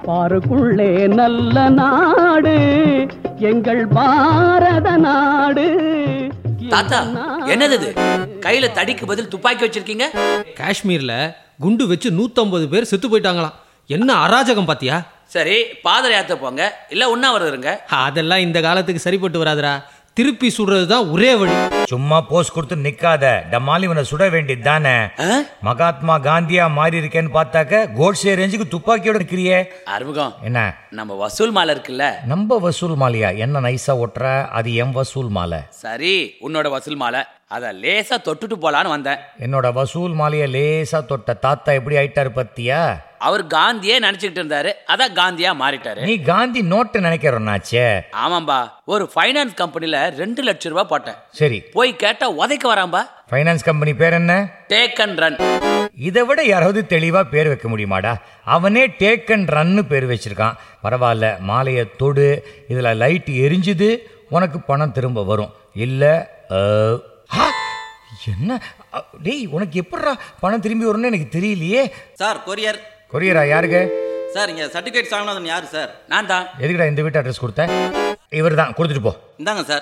பாருக்குள்ளே நல்ல நாடு எங்கள் பாரத நாடு தாத்தா என்னது இது கையில தடிக்கு பதில் துப்பாக்கி வச்சிருக்கீங்க காஷ்மீர்ல குண்டு வச்சு நூத்தம்பது பேர் செத்து போயிட்டாங்களாம் என்ன அராஜகம் பாத்தியா சரி பாதர யாத்திரை போங்க இல்ல உண்ணாவிரதம் இருங்க அதெல்லாம் இந்த காலத்துக்கு சரிப்பட்டு வராதுடா திருப்பி சுடுறது தான் ஒரே வழி சும்மா போஸ் கொடுத்து நிக்காத டமால் இவனை சுட வேண்டியது தானே ஆ? மகாத்மா காந்தியா மாறி இருக்கேன்னு பார்த்தாக்க கோட்ஸே ரேஞ்சுக்கு துப்பாக்கியோட இருக்கிறியே அறிமுகம் என்ன நம்ம வசூல் மாலை இருக்குல்ல நம்ம வசூல் மாலையா என்ன நைஸா ஒட்டுற அது என் வசூல் மாலை சரி உன்னோட வசூல் மாலை அத லேசா தொட்டுட்டு போலான்னு வந்தேன் என்னோட வசூல் மாலையை லேசா தொட்ட தாத்தா எப்படி ஆயிட்டாரு பத்தியா அவர் காந்தியே நினைச்சுக்கிட்டு இருந்தாரு அதான் காந்தியா மாறிட்டாரு நீ காந்தி நோட்டு நினைக்கிறோன்னாச்சே ஆமாம்பா ஒரு ஃபைனான்ஸ் கம்பெனில ரெண்டு லட்சம் ரூபாய் போட்டேன் சரி போய் கேட்டா உதைக்க வராம்பா ஃபைனான்ஸ் கம்பெனி பேர் என்ன டேக் அண்ட் ரன் இதை விட யாராவது தெளிவா பேர் வைக்க முடியுமாடா அவனே டேக் அண்ட் ரன்னு பேர் வச்சிருக்கான் பரவாயில்ல மாலையை தொடு இதுல லைட் எரிஞ்சுது உனக்கு பணம் திரும்ப வரும் இல்ல அஹ், ஆ, என்ன அ, டேய் உனக்கு எப்படிடா பணம் திரும்பி வரும்னு எனக்கு தெரியலையே சார் கொரியர் கொரியரா யாருக்கு சார் இங்கே சர்டிஃபிகேட் சாமிநாதன் யார் சார் நான் தான் எதுக்குடா இந்த வீட்டு அட்ரஸ் கொடுத்த இவர் தான் கொடுத்துட்டு போ இந்தாங்க சார்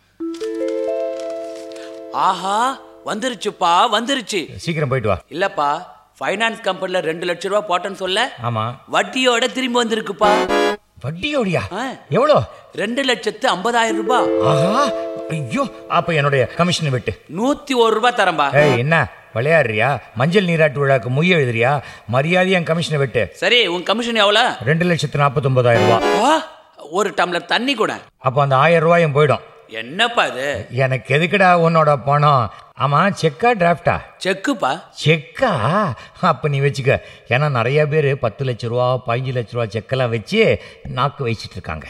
ஆஹா வந்துருச்சுப்பா வந்துருச்சு சீக்கிரம் போயிட்டு வா இல்லப்பா ஃபைனான்ஸ் கம்பெனில ரெண்டு லட்சம் ரூபாய் போட்டேன்னு சொல்ல ஆமா வட்டியோட திரும்பி வந்திருக்குப்பா வட்டியோடியா ஆ. எவ்வளோ ரெண்டு லட்சத்து ஐம்பதாயிரம் ரூபாய் ஆஹா ஐயோ அப்ப என்னுடைய கமிஷனை விட்டு நூத்தி ஒரு ரூபாய் தரம்பா ஏய் என்ன விளையாடுறியா மஞ்சள் நீராட்டு விழாக்கு மொய் எழுதுறியா மரியாதையா என் கமிஷனை விட்டு சரி உன் கமிஷன் எவ்வளவு ரெண்டு லட்சத்து நாற்பத்தொன்பதாயிரம் ரூபாய் ஆ, ஒரு டம்ளர் தண்ணி கூட அப்போ அந்த ஆயிரம் ரூபாயும் போயிடும் என்னப்பா இது எனக்கு எதுக்குடா உன்னோட பணம் ஆமா செக்கா டிராஃப்டா செக்குப்பா செக்கா அப்ப நீ வச்சுக்க ஏன்னா நிறைய பேர் பத்து லட்ச ரூபா பதினஞ்சு லட்ச ரூபா செக்கெல்லாம் வச்சு நாக்கு வச்சிட்டு இருக்காங்க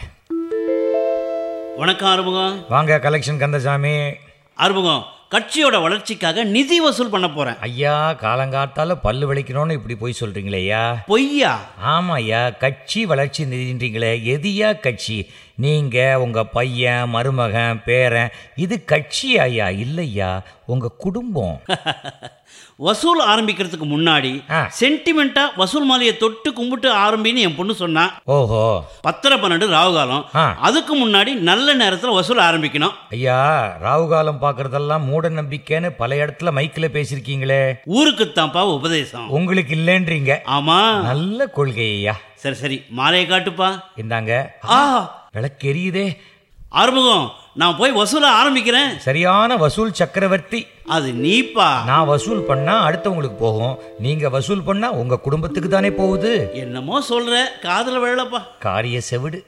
வணக்கம் ஆறுமுகம் வாங்க கலெக்ஷன் கந்தசாமி ஆறுமுகம் கட்சியோட வளர்ச்சிக்காக நிதி வசூல் பண்ண போறேன் ஐயா காலங்காத்தால பல்லு வலிக்கணும்னு இப்படி போய் சொல்றீங்களே ஐயா பொய்யா ஆமா ஐயா கட்சி வளர்ச்சி நிதின்றீங்களே எதியா கட்சி நீங்க உங்க பையன் மருமகன் பேரன் இது கட்சி ஐயா இல்லையா உங்க குடும்பம் வசூல் ஆரம்பிக்கிறதுக்கு முன்னாடி ஆ. சென்டிமெண்டா வசூல் மாலையை தொட்டு கும்பிட்டு ஆரம்பின்னு என் பொண்ணு சொன்னா ஓஹோ பத்தரை பன்னெண்டு ராகு காலம் ஆ. அதுக்கு முன்னாடி நல்ல நேரத்துல வசூல் ஆரம்பிக்கணும் ஐயா ராகு காலம் பார்க்கறதெல்லாம் மூட நம்பிக்கைன்னு பல இடத்துல மைக்கில் பேசியிருக்கீங்களே ஊருக்குத்தான்ப்பா உபதேசம் உங்களுக்கு இல்லைன்றீங்க ஆமா நல்ல கொள்கை ஐயா சரி சரி மாலையை காட்டுப்பா இந்தாங்க ஆ விளக்கு எரியுதே ஆறுமுகம் நான் போய் வசூல ஆரம்பிக்கிறேன் சரியான வசூல் சக்கரவர்த்தி அது நீப்பா நான் வசூல் பண்ணா அடுத்தவங்களுக்கு போகும் நீங்க வசூல் பண்ணா உங்க குடும்பத்துக்கு தானே போகுது என்னமோ சொல்ற காதல விழலப்பா காரிய செவிடு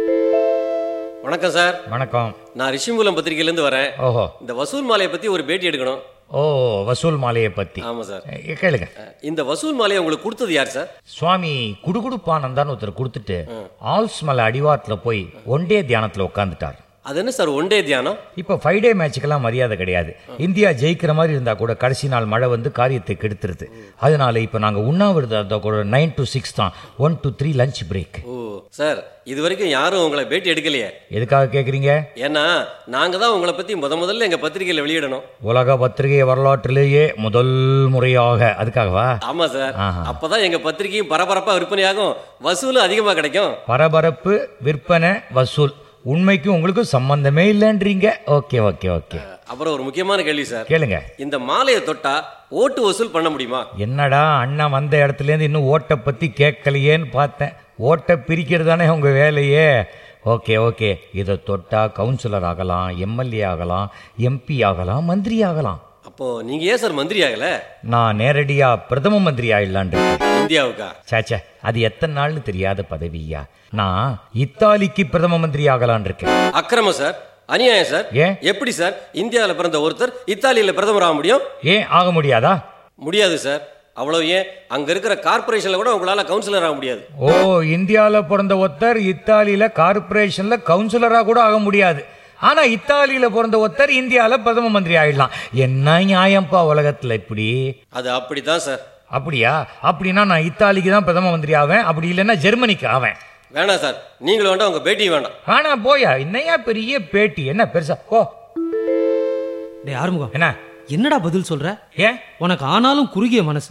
வணக்கம் சார் வணக்கம் நான் ரிஷிமூலம் பத்திரிகையிலேருந்து வரேன் ஓஹோ இந்த வசூல் மாலையை பற்றி ஒரு பேட்டி எடுக்கணும் ஓ வசூல் மாலையை பத்தி ஆமாம் சார் எ, கேளுங்க இந்த வசூல் மாலையை உங்களுக்கு கொடுத்தது யார் சார் சுவாமி குடுகுடுப்பானந்தான்னு ஒருத்தர் கொடுத்துட்டு ஆல்ஸ் மலை அடிவாரத்துல போய் ஒன் டே தியானத்துல உட்காந்துட்டார் அது என்ன சார் ஒன் டே தியானம் இப்போ ஃபைவ் டே மேட்சுக்கெல்லாம் மரியாதை கிடையாது இந்தியா ஜெயிக்கிற மாதிரி இருந்தால் கூட கடைசி நாள் மழை வந்து காரியத்தை கெடுத்துருது அதனால இப்போ நாங்கள் உண்ணாவிரதம் இருந்தா கூட நைன் டு சிக்ஸ் தான் one to three lunch break ஓ சார் இது வரைக்கும் யாரும் உங்களை பேட்டி எடுக்கலையே எதுக்காக கேட்குறீங்க ஏன்னா நாங்கள் தான் உங்களை பற்றி முத முதல்ல எங்கள் பத்திரிகையில் வெளியிடணும் உலக பத்திரிகை வரலாற்றிலேயே முதல் முறையாக அதுக்காகவா ஆமாம் சார் ஆஹா. அப்போ தான் எங்கள் பத்திரிகையும் பரபரப்பாக விற்பனையாகும் வசூலும் அதிகமாக கிடைக்கும் பரபரப்பு விற்பனை வசூல் உண்மைக்கும் உங்களுக்கும் சம்பந்தமே இல்லைன்றீங்க ஓகே ஓகே ஓகே அப்புறம் ஒரு முக்கியமான கேள்வி சார் கேளுங்க இந்த மாலையை தொட்டா ஓட்டு வசூல் பண்ண முடியுமா என்னடா அண்ணன் வந்த இடத்துலேருந்து இன்னும் ஓட்டை பற்றி கேட்கலையேன்னு பார்த்தேன் ஓட்டை பிரிக்கிறது தானே உங்கள் வேலையே ஓகே ஓகே இதை தொட்டா கவுன்சிலர் ஆகலாம் எம்எல்ஏ ஆகலாம் எம்பி ஆகலாம் மந்திரி ஆகலாம் அப்போ நீங்கள் ஏன் சார் மந்திரி ஆகலை நான் நேரடியாக பிரதம மந்திரி ஆயிடலான் இந்தியாவுக்கா சேச்சே அது எத்தனை நாள்னு தெரியாத பதவியா நான் இத்தாலிக்கு பிரதம மந்திரி ஆகலான் இருக்கேன் அக்கிரமம் சார் அநியாயம் சார் ஏன்? எப்படி சார் இந்தியாவில் பிறந்த ஒருத்தர் இத்தாலியில் பிரதமர் ஆக முடியும் ஏன் ஆக முடியாதா முடியாது சார் அவ்வளவு ஏன் அங்க இருக்கிற கார்ப்பரேஷன்ல கூட உங்களால கவுன்சிலர் ஆக முடியாது ஓ இந்தியாவில் பிறந்த ஒருத்தர் இத்தாலியில் கார்ப்பரேஷனில் கவுன்சிலராக கூட ஆக முடியாது ஆனால் இத்தாலியில் பிறந்த ஒருத்தர் இந்தியாவில் பிரதம மந்திரி ஆயிடலாம் என்ன நியாயம்ப்பா உலகத்தில் இப்படி அது அப்படித்தான் சார் அப்படியா அப்படின்னா நான் இத்தாலிக்கு தான் பிரதம மந்திரி ஆவேன் அப்படி இல்லைன்னா ஜெர்மனிக்கு ஆவேன் வேணாம் சார் நீங்களும் வேண்டாம் உங்க பேட்டி வேண்டாம் ஆனா போயா என்னையா பெரிய பேட்டி என்ன பெருசா ஓ டேய் ஆறுமுகம் என்ன என்னடா பதில் சொல்ற ஏன் உனக்கு ஆனாலும் குறுகிய மனசு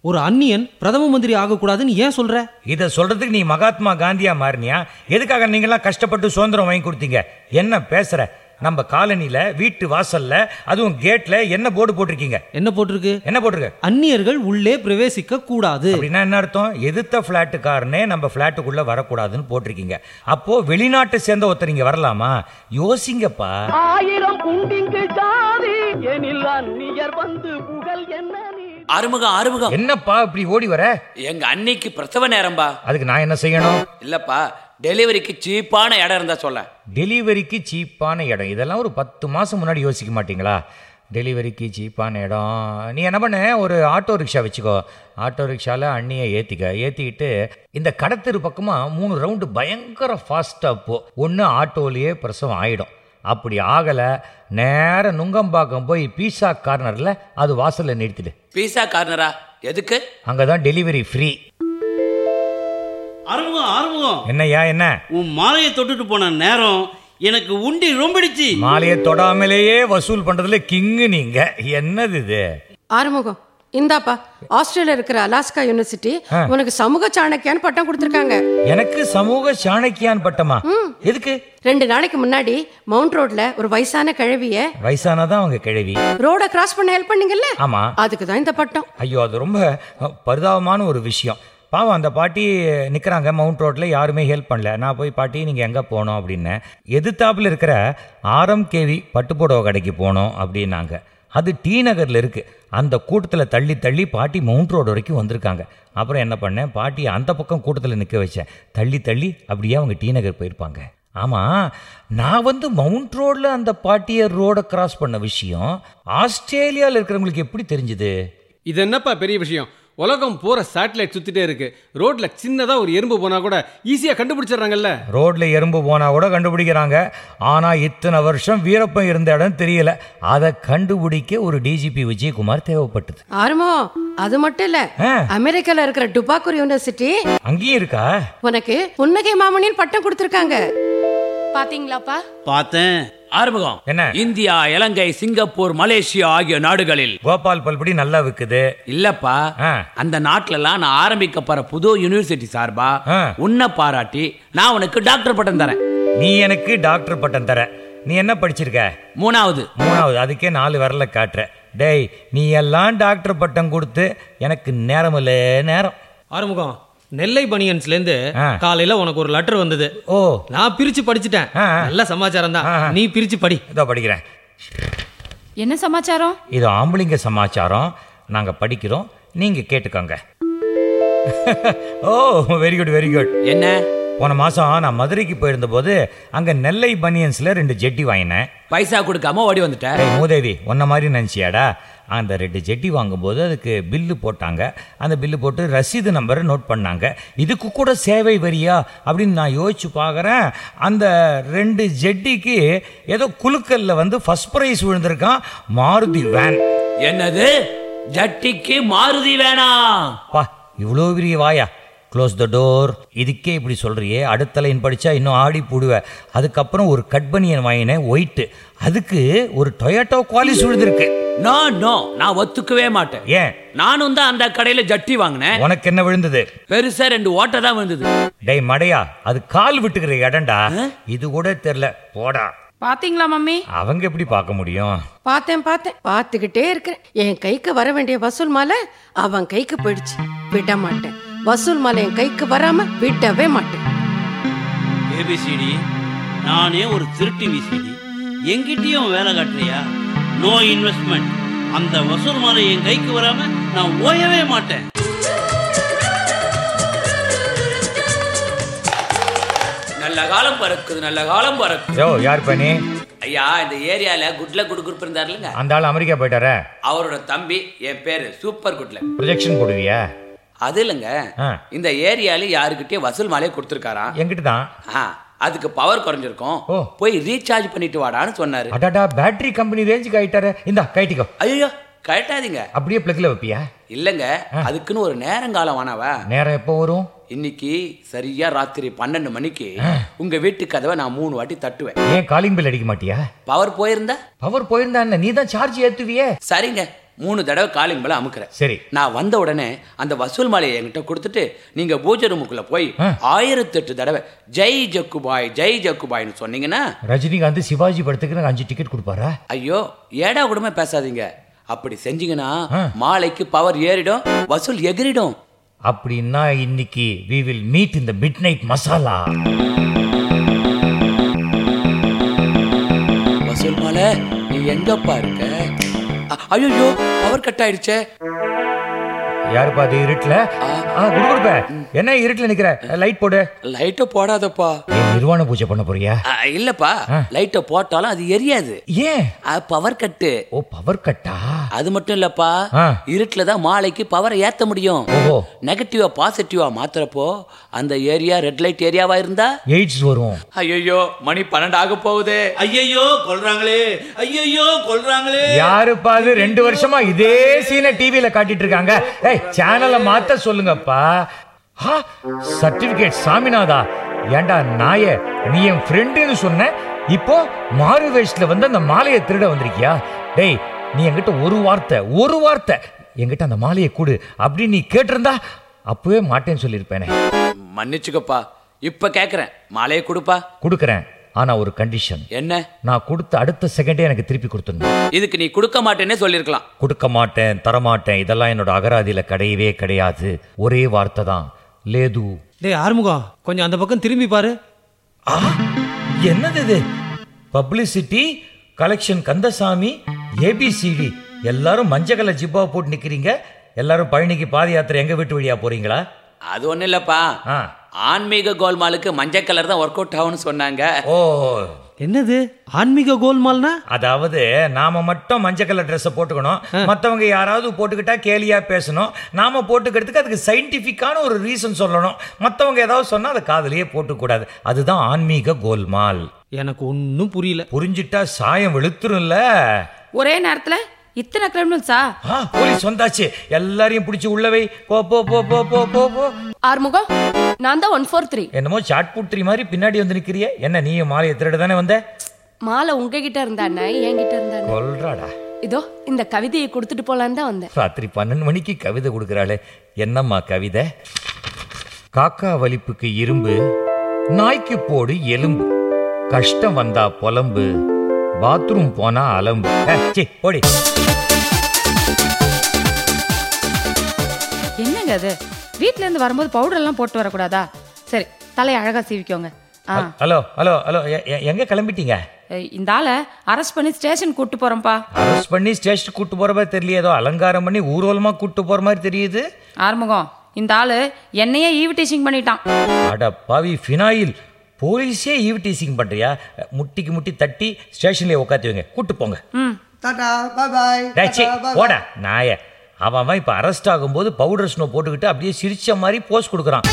ஒரு அந்நியன் பிரதம மந்திரி ஆகக்கூடாதுன்னு ஏன் சொல்ற இதை சொல்றதுக்கு நீ மகாத்மா காந்தியா மாறினியா எதுக்காக நீங்களாம் கஷ்டப்பட்டு சுதந்திரம் வாங்கி கொடுத்தீங்க என்ன பேசுற நம்ம காலனில வீட்டு வாசல்ல அதுவும் கேட்ல என்ன போர்டு போட்டிருக்கீங்க என்ன போட்டிருக்கு என்ன போட்டிருக்கு அந்நியர்கள் உள்ளே பிரவேசிக்க கூடாது அப்படின்னா என்ன அர்த்தம் எதிர்த்த ஃப்ளாட்டுக்காரனே நம்ம ஃப்ளாட்டுக்குள்ள வரக்கூடாதுன்னு போட்டிருக்கீங்க அப்போ வெளிநாட்டை சேர்ந்த ஒருத்தர் இங்க வரலாமா யோசிங்கப்பா ஆயிரம் குண்டிங்கு சாதி எனில் அந்நியர் வந்து புகழ் என்ன நீ ஆறுமுகம் ஆறுமுகம் என்னப்பா இப்படி ஓடி வர எங்க அன்னைக்கு பிரசவ நேரம்பா அதுக்கு நான் என்ன செய்யணும் இல்லப்பா டெலிவரிக்கு சீப்பான இடம் இருந்தா சொல்ல டெலிவரிக்கு சீப்பான இடம் இதெல்லாம் ஒரு பத்து மாதம் முன்னாடி யோசிக்க மாட்டீங்களா டெலிவரிக்கு சீப்பான இடம் நீ என்ன பண்ண ஒரு ஆட்டோ ரிக்ஷா வச்சுக்கோ ஆட்டோ ரிக்ஷாவில் அண்ணியை ஏற்றிக்க ஏற்றிக்கிட்டு இந்த கடத்தெரு பக்கமாக மூணு ரவுண்டு பயங்கர ஃபாஸ்ட்டாக போ ஒன்று ஆட்டோலேயே பிரசவம் ஆகிடும் அப்படி ஆகலை நேர நுங்கம்பாக்கம் போய் பீஸா கார்னரில் அது வாசலில் நிறுத்திடு பீஸா கார்னரா எதுக்கு அங்கே தான் டெலிவரி ஃப்ரீ ஆறுமுகம் ஆறுமுகம் என்னய்யா என்ன உன் மாலையை தொட்டுட்டு போன நேரம் எனக்கு உண்டி ரொம்பிடுச்சு மாலையை தொடாமலேயே வசூல் பண்ணுறதுல கிங்கு நீங்கள் என்னது இது ஆறுமுகம் இந்தாப்பா ஆஸ்திரேலியா இருக்கிற அலாஸ்கா யூனிவர்சிட்டி உனக்கு சமூக சாணக்கியான்னு பட்டம் கொடுத்துருக்காங்க எனக்கு சமூக சாணக்கியான் பட்டமா எதுக்கு ரெண்டு நாளைக்கு முன்னாடி மவுண்ட் ரோட்ல ஒரு வயசான கிழவிய வயசானதான் அவங்க கிழவி ரோட கிராஸ் பண்ண ஹெல்ப் பண்ணீங்கல்ல ஆமா அதுக்கு தான் இந்த பட்டம் ஐயோ அது ரொம்ப அஹ், பரிதாபமான ஒரு விஷயம் பாவம் அந்த பாட்டி நிற்கிறாங்க மவுண்ட் ரோட்டில் யாருமே ஹெல்ப் பண்ணல நான் போய் பாட்டி நீங்கள் எங்கே போனோம் அப்படின்னேன் எதிர்த்தாப்புல இருக்கிற ஆர்எம்கேவி பட்டுப்புடவை கடைக்கு போனோம் அப்படின்னாங்க அது டி நகரில் இருக்குது அந்த கூட்டத்தில் தள்ளி தள்ளி பாட்டி மவுண்ட் ரோடு வரைக்கும் வந்திருக்காங்க அப்புறம் என்ன பண்ணேன் பாட்டி அந்த பக்கம் கூட்டத்தில் நிற்க வச்சேன் தள்ளி தள்ளி அப்படியே அவங்க டி நகர் போயிருப்பாங்க ஆமாம் நான் வந்து மவுண்ட் ரோடில் அந்த பாட்டியை ரோடை கிராஸ் பண்ண விஷயம் ஆஸ்திரேலியாவில் இருக்கிறவங்களுக்கு எப்படி தெரிஞ்சுது இது என்னப்பா பெரிய விஷயம் உலகம் போற சேட்டலைட் சுத்திட்டே இருக்கு ரோட்ல சின்னதா ஒரு எறும்பு போனா கூட ஈஸியா கண்டுபிடிச்சிடுறாங்கல்ல ரோட்ல எறும்பு போனா கூட கண்டுபிடிக்கிறாங்க ஆனா இத்தனை வருஷம் வீரப்பன் இருந்த இடம் தெரியல அதை கண்டுபிடிக்க ஒரு டிஜிபி விஜயகுமார் தேவைப்பட்டது ஆறுமுகம் அது மட்டும் இல்ல ஆ. அமெரிக்கால இருக்கிற டுபாக்கூர் யூனிவர்சிட்டி அங்கேயும் இருக்கா உனக்கு புன்னகை மாமணின்னு பட்டம் கொடுத்துருக்காங்க பாத்தீங்களாப்பா பார்த்தேன் ஆறுமுகம் என்ன? இந்தியா இலங்கை சிங்கப்பூர் மலேசியா ஆகிய நாடுகளில் கோபால் பல்படி நல்லா விக்குது இல்லப்பா ஆ. அந்த நாட்டுல எல்லாம் நான் ஆரம்பிக்க போற புது யூனிவர்சிட்டி சார்பா ஆ. உன்னை பாராட்டி நான் உனக்கு டாக்டர் பட்டம் தரேன் நீ எனக்கு டாக்டர் பட்டம் தர நீ என்ன படிச்சிருக்க மூணாவது மூணாவது அதுக்கே நாலு விரல காட்டுற டேய் நீ எல்லாம் டாக்டர் பட்டம் கொடுத்து எனக்கு நேரம் இல்லை நேரம் ஆறுமுகம் நெல்லை பனியன்ஸ்லேருந்து ஆ. காலையில உனக்கு ஒரு லெட்டர் வந்தது ஓ நான் பிரிச்சு படிச்சுட்டேன் ஆ, ஆ. நல்ல சமாச்சாரம் தான் ஆ, ஆ. நீ பிரிச்சு படி இதோ படிக்கிறேன் என்ன சமாச்சாரம் இது ஆம்பளைங்க சமாச்சாரம் நாங்க படிக்கிறோம் நீங்க கேட்டுக்கோங்க ஓ வெரி குட் வெரி குட் என்ன போன மாசம் நான் மதுரைக்கு போயிருந்த போது அங்க நெல்லை பனியன்ஸ்ல ரெண்டு ஜெட்டி வாங்கினேன் பைசா கொடுக்காம ஓடி வந்துட்ட ஏய் மூதேவி உன்ன மாதிரி நினச்சியாடா அந்த ரெண்டு ஜெட்டி வாங்கும்போது அதுக்கு பில்லு போட்டாங்க அந்த பில்லு போட்டு ரசீது நம்பரை நோட் பண்ணாங்க இதுக்கு கூட சேவை வரியா அப்படின்னு நான் யோசிச்சு பார்க்குறேன் அந்த ரெண்டு ஜெட்டிக்கு ஏதோ குலுக்கல்ல வந்து ஃபர்ஸ்ட் ப்ரைஸ் விழுந்திருக்கான் மாருதி வேன் என்னது ஜட்டிக்கு மாருதி வேணாம் பா இவ்வளோ பெரிய வாயா க்ளோஸ் த டோர் இதுக்கே இப்படி சொல்றியே அடுத்த லைன் படிச்சா இன்னும் ஆடி போடுவ அதுக்கப்புறம் ஒரு கட்பனியன் வாங்கினேன் ஒயிட்டு அதுக்கு ஒரு டொயோட்டோ குவாலிஸ் விழுந்திருக்கு நோ நோ நான் ஒத்துக்கவே மாட்டேன் ஏன் நானும் தான் அந்த கடையில ஜட்டி வாங்கினேன் உனக்கு என்ன விழுந்தது பெருசா ரெண்டு ஓட்டை தான் விழுந்தது டேய் மடையா அது கால் விட்டுக்கிற இடம்டா இது கூட தெரியல போடா பாத்தீங்களா மம்மி அவங்க எப்படி பார்க்க முடியும் பார்த்தேன் பார்த்தேன் பார்த்துக்கிட்டே இருக்கிறேன் என் கைக்கு வர வேண்டிய வசூல் மாலை அவன் கைக்கு போயிடுச்சு விட மாட்டேன் வசூல் மாலை என் கைக்கு வராம விடவே மாட்டேன் ஏபிசிடி நானே ஒரு திருட்டு விசிடி எங்கிட்டயும் வேலை காட்டுறியா நோ இன்வெஸ்ட்மெண்ட் அந்த வசூல் மாலை என் கைக்கு வராம நான் ஓயவே மாட்டேன் நல்ல காலம் பறக்குது நல்ல காலம் பறக்குது யோ யார் பண்ணி ஐயா இந்த ஏரியால குட்ல குடு குரூப் இருந்தாருலங்க அந்த ஆள் அமெரிக்கா போயிட்டார அவரோட தம்பி என் பேரு சூப்பர் குட்ல ப்ரொஜெக்ஷன் போடுவியா அது இல்லைங்க ஆ. இந்த ஏரியால யாருக்கிட்டே வசூல் மாலையை கொடுத்துருக்காராம் என்கிட்ட தான் ஆ, அதுக்கு பவர் குறைஞ்சிருக்கும் ஓ. போய் ரீசார்ஜ் பண்ணிட்டு வாடான்னு சொன்னாரு அடாடா பேட்டரி கம்பெனி ரேஞ்சுக்கு ஆயிட்டாரு இந்தா கைட்டிக்கோ ஐயோ கழட்டாதீங்க அப்படியே பிளக்ல வைப்பியா இல்லங்க அதுக்குன்னு ஒரு நேரங்காலம் வானாவா நேரம் எப்போ வரும் இன்னைக்கு சரியா ராத்திரி பன்னெண்டு மணிக்கு உங்க வீட்டு கதவை நான் மூணு வாட்டி தட்டுவேன் ஏன் காலிங் பில் அடிக்க மாட்டியா பவர் போயிருந்தா பவர் போயிருந்தா என்ன நீ தான் சார்ஜ் ஏத்துவியே சரிங்க மூணு தடவை காலிங் மேல அமுக்குறேன் சரி நான் வந்த உடனே அந்த வசூல் மாலையை என்கிட்ட கொடுத்துட்டு நீங்க பூஜை ரூமுக்குள்ள போய் ஆயிரத்தெட்டு தடவை ஜெய் ஜக்குபாய் ஜெய் ஜக்குபாய்னு சொன்னீங்கன்னா ரஜினிகாந்த் சிவாஜி படத்துக்கு எனக்கு அஞ்சு டிக்கெட் கொடுப்பாரா ஐயோ ஏடா கூடமே பேசாதீங்க அப்படி செஞ்சீங்கன்னா மாலைக்கு பவர் ஏறிடும் வசூல் எகிரிடும் அப்படின்னா இன்னைக்கு வி வில் மீட் இந்த மிட் நைட் மசாலா வசூல் மாலை நீ எங்கப்பா இருக்க ஐயோ பவர் கட் ஆயிடுச்சே யாருப்பா அது இருட்டுல ஆ குடு குடுப்ப என்ன இருட்டுல நிக்கிற லைட் போடு லைட்டை போடாதப்பா ஏன் நிர்வாண பூஜை பண்ண போறியா ஆ, இல்லப்பா லைட்டை போட்டாலும் அது எரியாது ஏன் பவர் கட்டு ஓ பவர் கட்டா அது மட்டும் இல்லப்பா ஆ. இருட்டுல தான் மாலைக்கு பவரை ஏத்த முடியும் ஓஹோ நெகட்டிவா பாசிட்டிவா மாத்துறப்போ அந்த ஏரியா ரெட் லைட் ஏரியாவா இருந்தா எய்ட்ஸ் வரும் ஐயோ மணி பன்னெண்டு ஆக போகுது ஐயையோ கொல்றாங்களே ஐயையோ கொல்றாங்களே யாருப்பா அது ரெண்டு வருஷமா இதே சீனை டிவில காட்டிட்டு இருக்காங்க ஏய் சேனலை மாத்த சொல்லுங்கப்பா சர்டிபிகேட் சாமிநாதா ஏண்டா நாயே நீ என் ஃப்ரெண்டுன்னு சொன்ன இப்போ மாறு வேஷத்துல வந்து அந்த மாலையை திருட வந்திருக்கியா டேய் நீ என்கிட்ட ஒரு வார்த்தை ஒரு வார்த்தை என்கிட்ட அந்த மாலையை கொடு அப்படின்னு நீ கேட்டிருந்தா அப்பவே மாட்டேன்னு சொல்லியிருப்பேனே மன்னிச்சுக்கப்பா இப்ப கேக்குறேன் மாலையை கொடுப்பா கொடுக்குறேன் ஆனா ஒரு கண்டிஷன் என்ன நான் கொடுத்த அடுத்த செகண்டே எனக்கு திருப்பி கொடுத்துடணும் இதுக்கு நீ கொடுக்க மாட்டேன்னே சொல்லிருக்கலாம் கொடுக்க மாட்டேன் தரமாட்டேன் இதெல்லாம் என்னோட அகராதியில கிடையவே கிடையாது ஒரே வார்த்தை தான் லேது டேய் ஆறுமுகம் கொஞ்சம் அந்த பக்கம் திரும்பி பாரு ஆ என்னது இது பப்ளிசிட்டி கலெக்ஷன் கந்தசாமி ஏபிசிடி எல்லாரும் மஞ்சள் கலர் ஜிப்பா போட்டு நிக்கிறீங்க எல்லாரும் பழனிக்கு பாத யாத்திரை எங்க வீட்டு வழியா போறீங்களா அது ஒண்ணும் இல்லப்பா ஆ ஆன்மீக கோல்மாலுக்கு மஞ்சள் கலர் தான் ஒர்க் அவுட் ஆகும்னு சொன்னாங்க ஓ என்னது ஆன்மீக கோல்மால்னா அதாவது நாம மட்டும் மஞ்சள் கலர் ட்ரெஸ்ஸை போட்டுக்கணும் மற்றவங்க யாராவது போட்டுக்கிட்டா கேலியா பேசணும் நாம போட்டுக்கிறதுக்கு அதுக்கு சயின்டிஃபிக்கான ஒரு ரீசன் சொல்லணும் மற்றவங்க ஏதாவது சொன்னா அதை காதுலயே போட்டுக்கூடாது அதுதான் ஆன்மீக கோல்மால் எனக்கு ஒன்றும் புரியல புரிஞ்சிட்டா சாயம் வெளுத்துரும்ல ஒரே நேரத்துல இத்தனை கிரிமினல்ஸா ஆ போலீஸ் வந்தாச்சு எல்லாரையும் பிடிச்சி உள்ளவை போ போ போ போ போ போ போ ஆறுமுகம் நான் தான் ஒன் ஃபோர் த்ரீ என்னமோ சாட் புட்ரி மாதிரி பின்னாடி வந்து நிக்கிறிய என்ன நீ மாலையை திருட தானே வந்த மாலை உங்ககிட்ட இருந்தானே என்கிட்ட இருந்தானே கொல்றாடா இதோ இந்த கவிதையை கொடுத்துட்டு போலான்னு தான் வந்தேன் ராத்திரி பன்னெண்டு மணிக்கு கவிதை கொடுக்குறாளே என்னம்மா கவிதை காக்கா வலிப்புக்கு இரும்பு நாய்க்கு போடு எலும்பு கஷ்டம் வந்தா புலம்பு பாத்ரூம் போனா அலம்பு ஏ, சீ, போடி என்னங்க அது வீட்ல இருந்து வரும்போது பவுடர் எல்லாம் போட்டு வரக்கூடாதா சரி தலையை அழகா சீவிக்கோங்க ஆ ஹலோ ஹலோ ஹலோ எ- எ- எங்க கிளம்பிட்டீங்க ஏய், இந்த ஆளை அரெஸ்ட் பண்ணி ஸ்டேஷன் கூட்டு போறோம்ப்பா அரெஸ்ட் பண்ணி ஸ்டேஷன் கூட்டு போற மாதிரி தெரியல ஏதோ அலங்காரம் பண்ணி ஊர்வலமா கூட்டு போற மாதிரி தெரியுது ஆறுமுகம் இந்த ஆளு என்னையே ஈவிடேஷிங் பண்ணிட்டான் அட பாவி ஃபினாயில் போலீஸே ஈவ் டீசிங் பண்றியா முட்டிக்கு முட்டி தட்டி ஸ்டேஷன்லயே உட்காத்தி வைங்க கூட்டு போங்க ம் டாடா பாய் பாய் டேய், சீ, போடா நாய அவன் அவன் இப்போ அரெஸ்ட் ஆகும்போது பவுடர் ஸ்னோ போட்டுக்கிட்டு அப்படியே சிரிச்ச மாதிரி போஸ் கொடுக்குறான்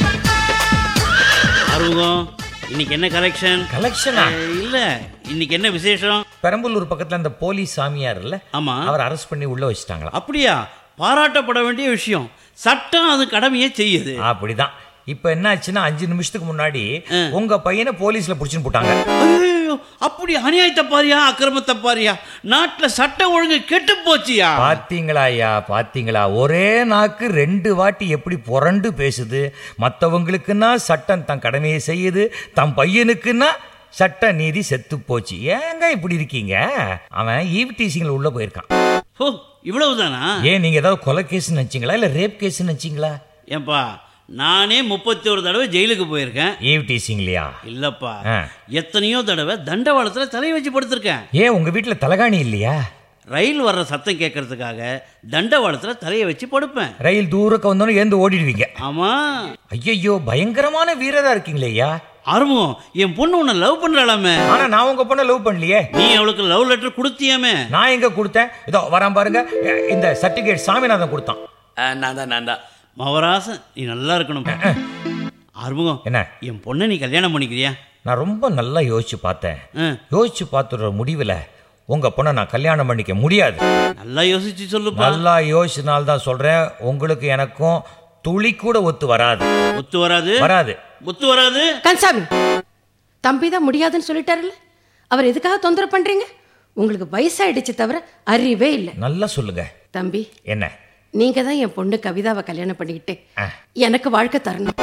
ஆறுமுகம் இன்னைக்கு என்ன கலெக்ஷன் கலெக்ஷனா இல்ல இன்னைக்கு என்ன விசேஷம் பெரம்பலூர் பக்கத்துல அந்த போலீஸ் சாமியார் இல்ல ஆமா அவர் அரெஸ்ட் பண்ணி உள்ள வச்சுட்டாங்களா அப்படியா பாராட்டப்பட வேண்டிய விஷயம் சட்டம் அது கடமையே செய்யுது அப்படிதான் இப்போ என்ன ஆச்சுன்னா அஞ்சு நிமிஷத்துக்கு முன்னாடி உங்க பையனை போலீஸ்ல புடிச்சுன்னு போட்டாங்க ஐயோ அப்படி அநியாயத்தை பாரியா அக்கிரமத்தை பாரியா நாட்டுல சட்டம் ஒழுங்கு கெட்டு போச்சியா பாத்தீங்களா ஐயா பாத்தீங்களா ஒரே நாக்கு ரெண்டு வாட்டி எப்படி புரண்டு பேசுது மற்றவங்களுக்குன்னா சட்டம் தன் கடமையை செய்யுது தன் பையனுக்குன்னா சட்ட நீதி செத்து போச்சு ஏங்க இப்படி இருக்கீங்க அவன் ஈவ் டீசிங்ல உள்ள போயிருக்கான் ஓ இவ்வளவுதானா ஏன் நீங்க ஏதாவது கொலை கேஸ் நினைச்சீங்களா இல்ல ரேப் கேஸ் நினைச்சீங்களா ஏன்பா நானே முப்பத்தி ஒரு தடவை ஜெயிலுக்கு போயிருக்கேன் ஈவ் டீசிங்லையா இல்லப்பா ஆ. எத்தனையோ தடவை தண்டவாளத்துல தலையை வச்சு படுத்திருக்கேன் ஏன் உங்க வீட்டுல தலகாணி இல்லையா ரயில் வர்ற சத்தம் கேட்கறதுக்காக தண்டவாளத்துல தலையை வச்சு படுப்பேன் ரயில் தூரக்க வந்தோன்னு ஏந்து ஓடிடுவீங்க ஆமா ஐயோ பயங்கரமான வீரரா இருக்கீங்களே ஐயா ஆர்வம் என் பொண்ணு உன்னை லவ் பண்றாளாமே ஆனா நான் உங்க பொண்ணை லவ் பண்ணலையே நீ அவளுக்கு லவ் லெட்டர் கொடுத்தியாமே நான் எங்க கொடுத்தேன் இதோ வரான் பாருங்க இந்த சர்டிபிகேட் சாமிநாதன் கொடுத்தான் நான் தான் நான் தான் மவராசன் நீ நல்லா இருக்கணும் ஆறுமுகம் என்ன என் பொண்ணை நீ கல்யாணம் பண்ணிக்கிறியா நான் ரொம்ப நல்லா யோசிச்சு பார்த்தேன் ஆ, யோசிச்சு பார்த்துற முடிவில் உங்க பொண்ணை நான் கல்யாணம் பண்ணிக்க முடியாது நல்லா யோசிச்சு சொல்லுப்பா நல்லா யோசிச்சனால தான் சொல்றேன் உங்களுக்கு எனக்கும் துளி கூட ஒத்து வராது ஒத்து வராது வராது ஒத்து வராது கன்சாமி தம்பி தான் முடியாதுன்னு சொல்லிட்டாருல்ல அவர் எதுக்காக தொந்தரவு பண்றீங்க உங்களுக்கு வயசாயிடுச்சு தவிர அறிவே இல்லை நல்லா சொல்லுங்க தம்பி என்ன நீங்க தான் என் பொண்ணு கவிதாவை கல்யாணம் பண்ணிக்கிட்டு எனக்கு வாழ்க்கை தரணும்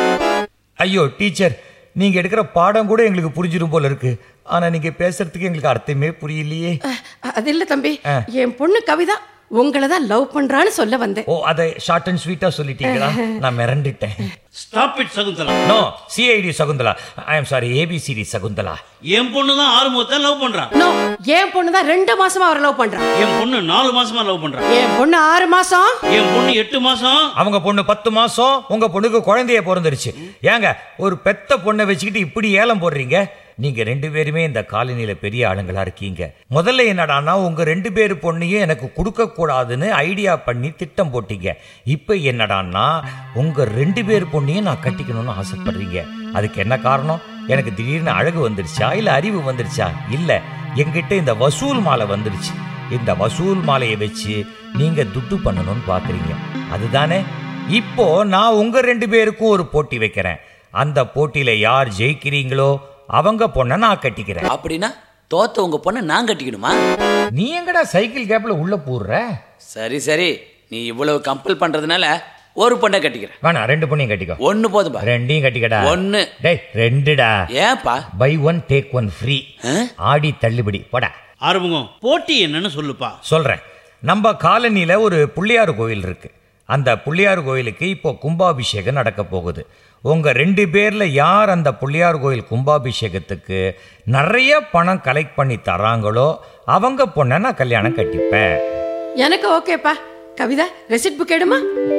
ஐயோ டீச்சர் நீங்க எடுக்கிற பாடம் கூட எங்களுக்கு புரிஞ்சிடும் போல இருக்கு ஆனா நீங்க பேசுறதுக்கு எங்களுக்கு அர்த்தமே புரியலையே அது இல்ல தம்பி என் பொண்ணு கவிதா உங்களை தான் லவ் பண்றான்னு சொல்ல வந்தேன் ஓ அதை ஷார்ட் அண்ட் ஸ்வீட்டா சொல்லிட்டீங்களா நான் மிரண்டுட்டேன் stop it Shakuntala no CID Shakuntala I am sorry ABCD Shakuntala என் பொண்ணு தான் ஆறுமுகத்தை லவ் பண்றா நோ என் பொண்ணு தான் ரெண்டு மாசமா அவரை லவ் பண்றான் என் பொண்ணு நாலு மாசமா லவ் பண்றா என் பொண்ணு ஆறு மாசம் என் பொண்ணு எட்டு மாசம் அவங்க பொண்ணு பத்து மாசம் உங்க பொண்ணுக்கு குழந்தைய பிறந்துருச்சு ஏங்க ஒரு பெத்த பொண்ணை வச்சுக்கிட்டு இப்படி ஏலம் போடுறீங்க நீங்க ரெண்டு பேருமே இந்த காலனியில பெரிய ஆளுங்களா இருக்கீங்க முதல்ல என்னடான்னா உங்க ரெண்டு பேர் பொண்ணையும் எனக்கு கொடுக்க கூடாதுன்னு ஐடியா பண்ணி திட்டம் போட்டீங்க இப்ப என்னடான்னா உங்க ரெண்டு பேர் பொண்ணையும் நான் கட்டிக்கணும்னு ஆசைப்படுறீங்க அதுக்கு என்ன காரணம் எனக்கு திடீர்னு அழகு வந்துருச்சா இல்ல அறிவு வந்துருச்சா இல்ல என்கிட்ட இந்த வசூல் மாலை வந்துருச்சு இந்த வசூல் மாலையை வச்சு நீங்க துட்டு பண்ணணும்னு பாக்குறீங்க அதுதானே இப்போ நான் உங்க ரெண்டு பேருக்கும் ஒரு போட்டி வைக்கிறேன் அந்த போட்டியில யார் ஜெயிக்கிறீங்களோ அவங்க பொண்ணை நான் கட்டிக்கிறேன் அப்படின்னா தோத்த உங்க பொண்ணை நான் கட்டிக்கணுமா நீ எங்கடா சைக்கிள் கேப்ல உள்ள போடுற சரி சரி நீ இவ்வளவு கம்பல் பண்றதுனால ஒரு பொண்ணை கட்டிக்கிறேன் வேணாம் ரெண்டு பொண்ணையும் கட்டிக்கோ ஒண்ணு போதும்பா ரெண்டையும் கட்டிக்கடா ஒண்ணு டேய் ரெண்டுடா ஏன்பா buy one take one free ஆடி தள்ளுபடி போடா ஆறுமுகம் போட்டி என்னன்னு சொல்லுப்பா சொல்றேன் நம்ம காலனியில ஒரு புள்ளியார் கோயில் இருக்கு அந்த புள்ளியார் கோயிலுக்கு இப்போ கும்பாபிஷேகம் நடக்க போகுது உங்க ரெண்டு பேர்ல யார் அந்த புள்ளியார் கோயில் கும்பாபிஷேகத்துக்கு நிறைய பணம் கலெக்ட் பண்ணி தராங்களோ அவங்க பொண்ணை நான் கல்யாணம் கட்டிப்பேன் எனக்கு ஓகேப்பா கவிதா ரெசிட் புக் எடுமா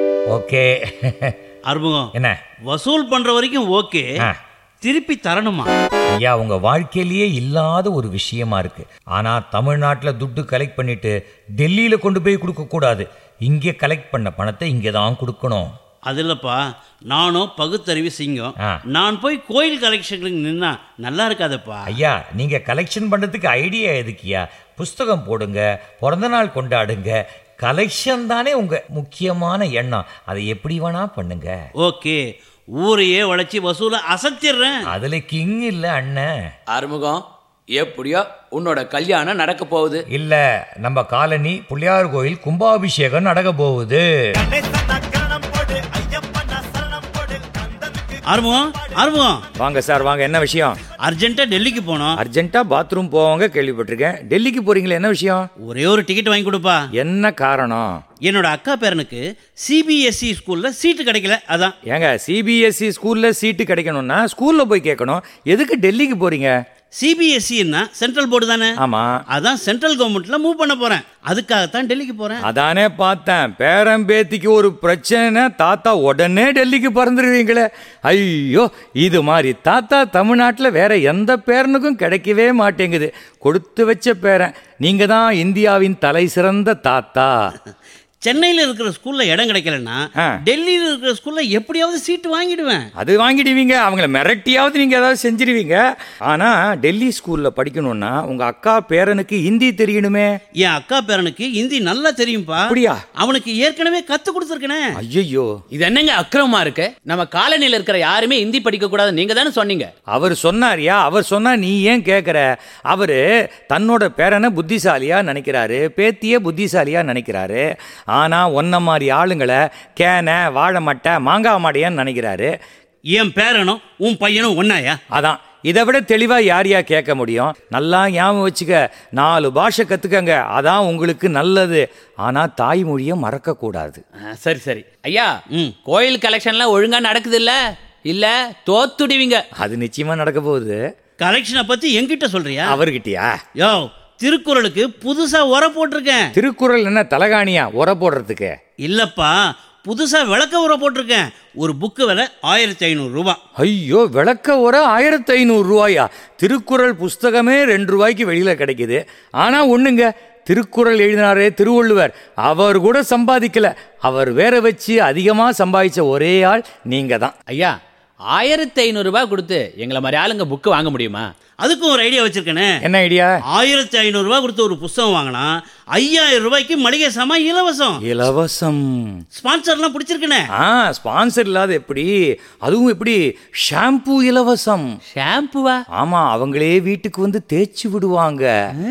ஓகே ஆறுமுகம் என்ன வசூல் பண்ற வரைக்கும் ஓகே ஆ. திருப்பி தரணுமா ஐயா உங்க வாழ்க்கையிலேயே இல்லாத ஒரு விஷயமா இருக்கு ஆனா தமிழ்நாட்டில் துட்டு கலெக்ட் பண்ணிட்டு டெல்லியில கொண்டு போய் கொடுக்க கூடாது இங்கே கலெக்ட் பண்ண பணத்தை இங்கே தான் கொடுக்கணும் அது இல்லப்பா நானும் பகுத்தறிவு சிங்கம் ஆ. நான் போய் கோயில் கலெக்ஷனுக்கு நின்னா நல்லா இருக்காதப்பா ஐயா நீங்க கலெக்ஷன் பண்றதுக்கு ஐடியா எதுக்குயா புஸ்தகம் போடுங்க பிறந்த நாள் கொண்டாடுங்க கலெக்ஷன் தானே உங்க முக்கியமான எண்ணம் அதை எப்படி வேணா பண்ணுங்க ஓகே ஊரையே வளைச்சி வசூல அசத்திடுறேன் அதுல கிங் இல்ல அண்ணன் ஆறுமுகம் எப்படியோ உன்னோட கல்யாணம் நடக்க போகுது இல்ல நம்ம காலனி புள்ளியார் கோயில் கும்பாபிஷேகம் நடக்க போகுது ஆறுமுகம் ஆறுமுகம் வாங்க சார் வாங்க என்ன விஷயம் அர்ஜென்ட்டா டெல்லிக்கு போனோம் அர்ஜென்ட்டா பாத்ரூம் போவாங்க கேள்விப்பட்டிருக்கேன் டெல்லிக்கு போறீங்களே என்ன விஷயம் ஒரே ஒரு டிக்கெட் வாங்கி கொடுப்பா என்ன காரணம் என்னோட அக்கா பேரனுக்கு சிபிஎஸ்இ ஸ்கூல்ல சீட்டு கிடைக்கல அதான் ஏங்க சிபிஎஸ்சி ஸ்கூல்ல சீட்டு கிடைக்கணும்னா ஸ்கூல்ல போய் கேட்கணும் எதுக்கு டெல்லிக்கு போறீங்க சிபிஎஸ்சின்னா சென்ட்ரல் போர்டு தானே ஆமா அதான் சென்ட்ரல் கவர்மெண்ட்ல மூவ் பண்ண போறேன் அதுக்காகத்தான் டெல்லிக்கு போறேன் அதானே பார்த்தேன் பேரம்பேத்திக்கு ஒரு பிரச்சனை தாத்தா உடனே டெல்லிக்கு பறந்துருவீங்களே ஐயோ இது மாதிரி தாத்தா தமிழ்நாட்டில் வேற எந்த பேரனுக்கும் கிடைக்கவே மாட்டேங்குது கொடுத்து வச்ச பேரன் நீங்க தான் இந்தியாவின் தலை சிறந்த தாத்தா சென்னையில இருக்கிற ஸ்கூல்ல இடம் கிடைக்கலன்னா ஆ. டெல்லியில இருக்கிற ஸ்கூல்ல எப்படியாவது சீட்டு வாங்கிடுவேன் அது வாங்கிடுவீங்க அவங்கள மிரட்டியாவது நீங்க ஏதாவது செஞ்சிருவீங்க ஆனா டெல்லி ஸ்கூல்ல படிக்கணும்னா உங்க அக்கா பேரனுக்கு ஹிந்தி தெரியணுமே என் அக்கா பேரனுக்கு ஹிந்தி நல்லா தெரியும்பா அப்படியா? அவனுக்கு ஏற்கனவே கத்து கொடுத்துருக்கனே ஐயோ இது என்னங்க அக்கிரமமா இருக்கு நம்ம காலனியில இருக்கிற யாருமே ஹிந்தி படிக்க கூடாது நீங்க தானே சொன்னீங்க அவர் சொன்னாரியா அவர் சொன்னா நீ ஏன் கேட்குற அவரு தன்னோட பேரனை புத்திசாலியா நினைக்கிறாரு பேத்திய புத்திசாலியா நினைக்கிறாரு ஆனா ஒன்ன மாதிரி ஆளுங்களை கேனை வாழை மட்டை மாங்காய் மாடையான்னு நினைக்கிறாரு என் பேரனும் உன் பையனும் ஒன்னாயா அதான் இதை விட தெளிவா யார் யா கேட்க முடியும் நல்லா ஞாபகம் வச்சுக்க நாலு பாஷை கத்துக்கங்க அதான் உங்களுக்கு நல்லது ஆனா தாய்மொழியை மறக்க கூடாது ஆ, சரி சரி ஐயா கோயில் கலெக்ஷன்லாம் ஒழுங்கா நடக்குது இல்ல இல்ல தோத்துடுவீங்க அது நிச்சயமா நடக்க போகுது கலெக்ஷனை பத்தி என்கிட்ட சொல்றியா அவர்கிட்டயா யோ திருக்குறளுக்கு புதுசா உர போட்டிருக்கேன் திருக்குறள் என்ன தலகாணியா உர போடுறதுக்கு இல்லப்பா புதுசா விளக்க உர போட்டிருக்கேன் ஒரு புக்கு விலை ஆயிரத்தி ஐநூறு ரூபாய் ஐயோ விளக்க ஒரு ஆயிரத்தி ஐநூறு ரூபாயா திருக்குறள் புஸ்தகமே ரெண்டு ரூபாய்க்கு வெளியில கிடைக்குது ஆனா ஒண்ணுங்க திருக்குறள் எழுதினாரே திருவள்ளுவர் அவர் கூட சம்பாதிக்கல அவர் வேற வச்சு அதிகமா சம்பாதிச்ச ஒரே ஆள் நீங்க தான் ஐயா ஆயிரத்தி ஐநூறு ரூபாய் கொடுத்து எங்களை மாதிரி ஆளுங்க புக்கு வாங்க முடியுமா அதுக்கும் ஒரு ஐடியா வச்சிருக்கேனே என்ன ஐடியா ஆயிரத்தி ஐநூறு ரூபாய் கொடுத்து ஒரு புஸ்தகம் வாங்கினா ஐயாயிரம் ரூபாய்க்கு மளிகை சாமான் இலவசம் இலவசம் ஸ்பான்சர்லாம் பிடிச்சிருக்கனே ஆ ஸ்பான்சர் இல்லாத எப்படி அதுவும் எப்படி ஷாம்பு இலவசம் ஷாம்புவா ஆமா அவங்களே வீட்டுக்கு வந்து தேய்ச்சி விடுவாங்க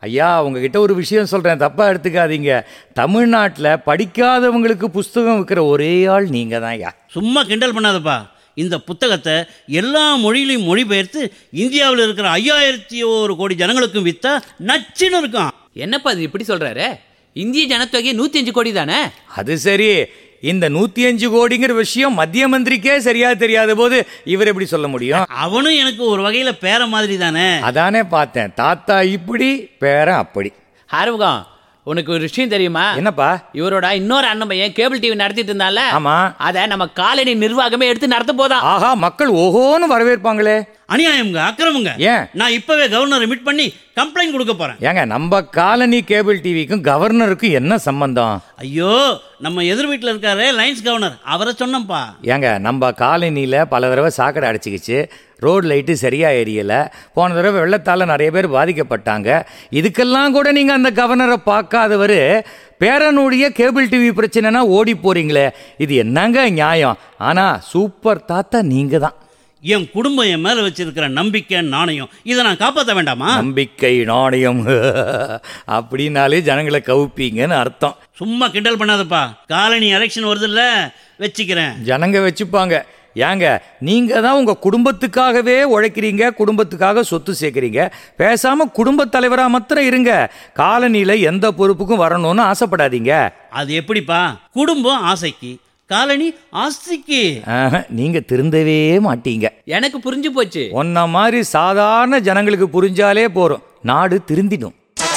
ஐயா உங்ககிட்ட ஒரு விஷயம் சொல்கிறேன் தப்பாக எடுத்துக்காதீங்க தமிழ்நாட்டில் படிக்காதவங்களுக்கு புஸ்தகம் விற்கிற ஒரே ஆள் நீங்கள் தான் ஐயா சும்மா கிண்டல் பண்ணாதப்பா இந்த புத்தகத்தை எல்லா மொழியிலையும் மொழிபெயர்த்து இந்தியாவில் இருக்கிற ஐயாயிரத்தி ஒரு கோடி ஜனங்களுக்கும் வித்தா நச்சுன்னு இருக்கும் என்னப்பா இது இப்படி சொல்றாரு இந்திய ஜனத்தொகை நூத்தி அஞ்சு கோடி தானே அது சரி இந்த நூற்றி அஞ்சு கோடிங்கிற விஷயம் மத்திய மந்திரிக்கே சரியா தெரியாத போது இவர் எப்படி சொல்ல முடியும் அவனும் எனக்கு ஒரு வகையில் பேர மாதிரி தானே அதானே பார்த்தேன் தாத்தா இப்படி பேரன் அப்படி ஆறுமுகம் உனக்கு ஒரு விஷயம் தெரியுமா என்னப்பா இவரோட இன்னொரு அண்ணன் பையன் கேபிள் டிவி நடத்திட்டு இருந்தால ஆமா அத நம்ம காலனி நிர்வாகமே எடுத்து நடத்த போதான் ஆஹா மக்கள் ஓஹோன்னு வரவேற்பாங்களே அநியாயம்ங்க அக்கிரமங்க ஏன் நான் இப்பவே கவர்னரை மீட் பண்ணி கம்ப்ளைண்ட் கொடுக்க போறேன் ஏங்க நம்ம காலனி கேபிள் டிவிக்கும் கவர்னருக்கும் என்ன சம்பந்தம் ஐயோ நம்ம எதிர் வீட்டில் இருக்காரு லைன்ஸ் கவர்னர் அவரை சொன்னப்பா ஏங்க நம்ம காலனியில் பல தடவை சாக்கடை அடைச்சிக்கிச்சு ரோடு லைட்டு சரியாக எரியலை போன தடவை வெள்ளத்தால் நிறைய பேர் பாதிக்கப்பட்டாங்க இதுக்கெல்லாம் கூட நீங்கள் அந்த கவர்னரை பார்க்காதவர் பேரனுடைய கேபிள் டிவி பிரச்சனைனா ஓடி போறீங்களே இது என்னங்க நியாயம் ஆனால் சூப்பர் தாத்தா நீங்கள் தான் என் குடும்பம் என் மேல வச்சிருக்கிற நம்பிக்கை நாணயம் இதை நான் காப்பாற்ற வேண்டாமா நம்பிக்கை நாணயம் அப்படின்னாலே ஜனங்களை கவுப்பீங்கன்னு அர்த்தம் சும்மா கிண்டல் பண்ணாதப்பா காலனி எலெக்ஷன் வருதுல்ல வச்சுக்கிறேன் ஜனங்க வச்சுப்பாங்க ஏங்க நீங்க தான் உங்க குடும்பத்துக்காகவே உழைக்கிறீங்க குடும்பத்துக்காக சொத்து சேர்க்குறீங்க பேசாம குடும்பத் தலைவரா மாத்திரம் இருங்க காலனியில எந்த பொறுப்புக்கும் வரணும்னு ஆசைப்படாதீங்க அது எப்படிப்பா குடும்பம் ஆசைக்கு காலனி ஆஸ்திக்கு ஆஹா, நீங்க திருந்தவே மாட்டீங்க எனக்கு புரிஞ்சு போச்சு ஒன்ன மாதிரி சாதாரண ஜனங்களுக்கு புரிஞ்சாலே போறோம் நாடு திருந்திடும்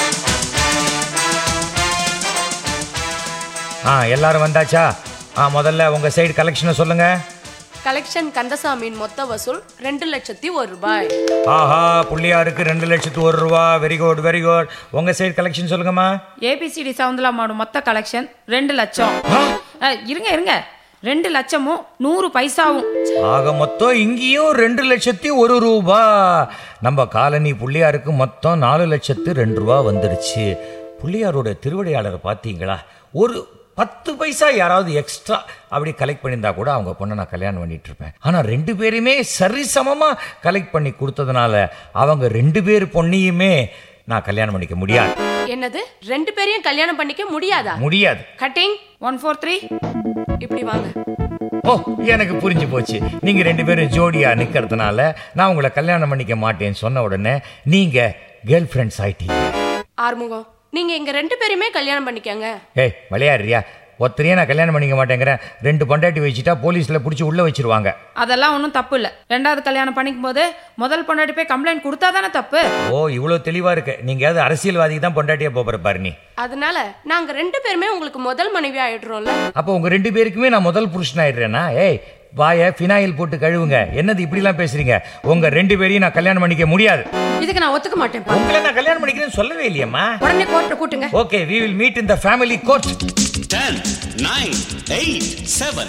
ஆ எல்லாரும் வந்தாச்சா ஆ முதல்ல உங்க சைடு கலெக்ஷனை சொல்லுங்க கலெக்ஷன் கந்தசாமியின் மொத்த வசூல் ரெண்டு லட்சத்தி ஒரு ரூபாய் ஆஹா புள்ளியாருக்கு ரெண்டு லட்சத்து ஒரு ரூபா வெரி குட் வெரி குட் உங்க சைடு கலெக்ஷன் சொல்லுங்கம்மா ஏபிசிடி சவுந்தலாமாவோட மொத்த கலெக்ஷன் ரெண்டு லட்சம் அஹ், இருங்க இருங்க ரெண்டு லட்சமும் நூறு பைசாவும் ஆக மொத்தம் இங்கேயும் ரெண்டு லட்சத்தி ஒரு ரூபா நம்ம காலனி புள்ளியாருக்கு மொத்தம் நாலு லட்சத்து ரெண்டு ரூபா வந்துடுச்சு புள்ளியாரோட திருவிடையாளரை பார்த்தீங்களா ஒரு பத்து பைசா யாராவது எக்ஸ்ட்ரா அப்படி கலெக்ட் பண்ணியிருந்தா கூட அவங்க பொண்ணை நான் கல்யாணம் பண்ணிட்டு இருப்பேன் ஆனால் ரெண்டு பேருமே சரிசமமாக கலெக்ட் பண்ணி கொடுத்ததுனால அவங்க ரெண்டு பேர் பொண்ணையுமே நான் கல்யாணம் பண்ணிக்க முடியாது என்னது ரெண்டு பேரையும் கல்யாணம் பண்ணிக்க முடியாதா முடியாது கட்டிங் ஒன் ஃபோர் த்ரீ இப்படி வாங்க ஓ எனக்கு புரிஞ்சு போச்சு நீங்க ரெண்டு பேரும் ஜோடியா நிக்கிறதுனால நான் உங்களை கல்யாணம் பண்ணிக்க மாட்டேன்னு சொன்ன உடனே நீங்க கேர்ள் ஃப்ரெண்ட்ஸ் ஆயிட்டீங்க ஆறுமுகம் நீங்க எங்க ரெண்டு பேரையுமே கல்யாணம் பண்ணிக்கங்க ஏய் விளையாடுறியா ஒத்தரையே நான் கல்யாணம் பண்ணிக்க மாட்டேங்கிறேன் ரெண்டு பொண்டாட்டி வச்சுட்டா போலீஸ்ல பிடிச்சி உள்ள வச்சிருவாங்க அதெல்லாம் ஒன்றும் தப்பு இல்லை ரெண்டாவது கல்யாணம் பண்ணிக்கும் போது முதல் பொண்டாட்டி போய் கம்ப்ளைண்ட் கொடுத்தா தானே தப்பு ஓ இவ்வளோ தெளிவா இருக்கு நீங்க ஏதாவது அரசியல்வாதிக்கு தான் பொண்டாட்டியா போற பாரு நீ அதனால நாங்க ரெண்டு பேருமே உங்களுக்கு முதல் மனைவி ஆயிடுறோம்ல அப்போ உங்க ரெண்டு பேருக்குமே நான் முதல் புருஷன் ஆயிடுறேனா ஏய் வாய ஃபினாயில் போட்டு கழுவுங்க என்னது இப்படிலாம் பேசுறீங்க உங்க ரெண்டு பேரையும் நான் கல்யாணம் பண்ணிக்க முடியாது இதுக்கு நான் ஒத்துக்க மாட்டேன் உங்களை நான் கல்யாணம் பண்ணிக்கிறேன்னு சொல்லவே இல்லையம்மா உடனே கோர்ட்டை கூட்டுங்க okay we will meet in the family court ten nine eight seven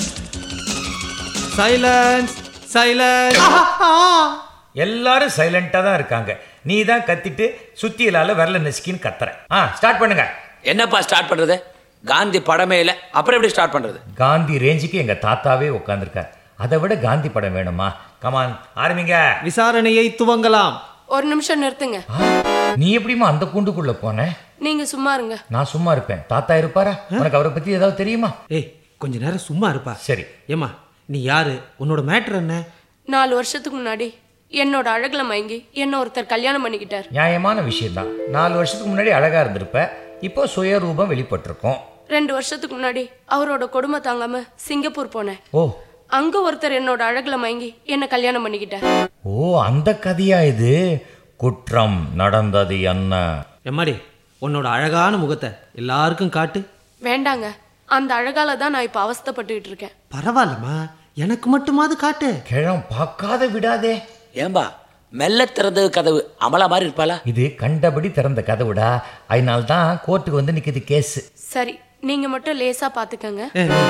silence silence எல்லாரும் சைலண்டா தான் இருக்காங்க நீ தான் கத்திட்டு சுத்தியலால விரல நெசுக்கின்னு கத்துற ஆ ஸ்டார்ட் பண்ணுங்க என்னப்பா ஸ்டார்ட் பண்றது காந்தி படமே இல்லை அப்புறம் எப்படி ஸ்டார்ட் பண்றது காந்தி ரேஞ்சுக்கு எங்க தாத்தாவே உட்காந்துருக்கார் அதை விட காந்தி படம் வேணுமா கமான் ஆரம்பிங்க விசாரணையை துவங்கலாம் ஒரு நிமிஷம் நிறுத்துங்க நீ எப்படிம்மா அந்த கூண்டுக்குள்ள போன நீங்க சும்மா இருங்க நான் சும்மா இருப்பேன் தாத்தா இருப்பாரா உனக்கு அவரை பத்தி ஏதாவது தெரியுமா ஏய் கொஞ்ச நேரம் சும்மா இருப்பா சரி ஏம்மா நீ யாரு உன்னோட மேட்ரு என்ன நாலு வருஷத்துக்கு முன்னாடி என்னோட அழகுல மயங்கி என்ன ஒருத்தர் கல்யாணம் பண்ணிக்கிட்டார் நியாயமான விஷயம்தான் நாலு வருஷத்துக்கு முன்னாடி அழகா இருந்திருப்ப இப்போ சுயரூபம் வெளிப்பட்டிருக்கும் ரெண்டு வருஷத்துக்கு முன்னாடி அவரோட கொடுமை தாங்காம சிங்கப்பூர் போனேன் ஓ அங்க ஒருத்தர் என்னோட அழகுல மயங்கி என்ன கல்யாணம் பண்ணிக்கிட்டார் ஓ அந்த கதையா இது குற்றம் நடந்தது என்ன எம்மாடி உன்னோட அழகான முகத்தை எல்லாருக்கும் காட்டு வேண்டாங்க அந்த அழகால தான் நான் இப்ப அவஸ்தைப்பட்டுக்கிட்டு இருக்கேன் பரவாயில்லம்மா எனக்கு மட்டுமாவது காட்டு கிழம் பார்க்காத விடாதே ஏம்பா மெல்ல திறந்தது கதவு அமலா மாதிரி இருப்பாளா இது கண்டபடி திறந்த கதவுடா அதனால தான் கோர்ட்டுக்கு வந்து நிக்குது கேஸ் சரி நீங்க மட்டும் லேசா பாத்துக்கங்க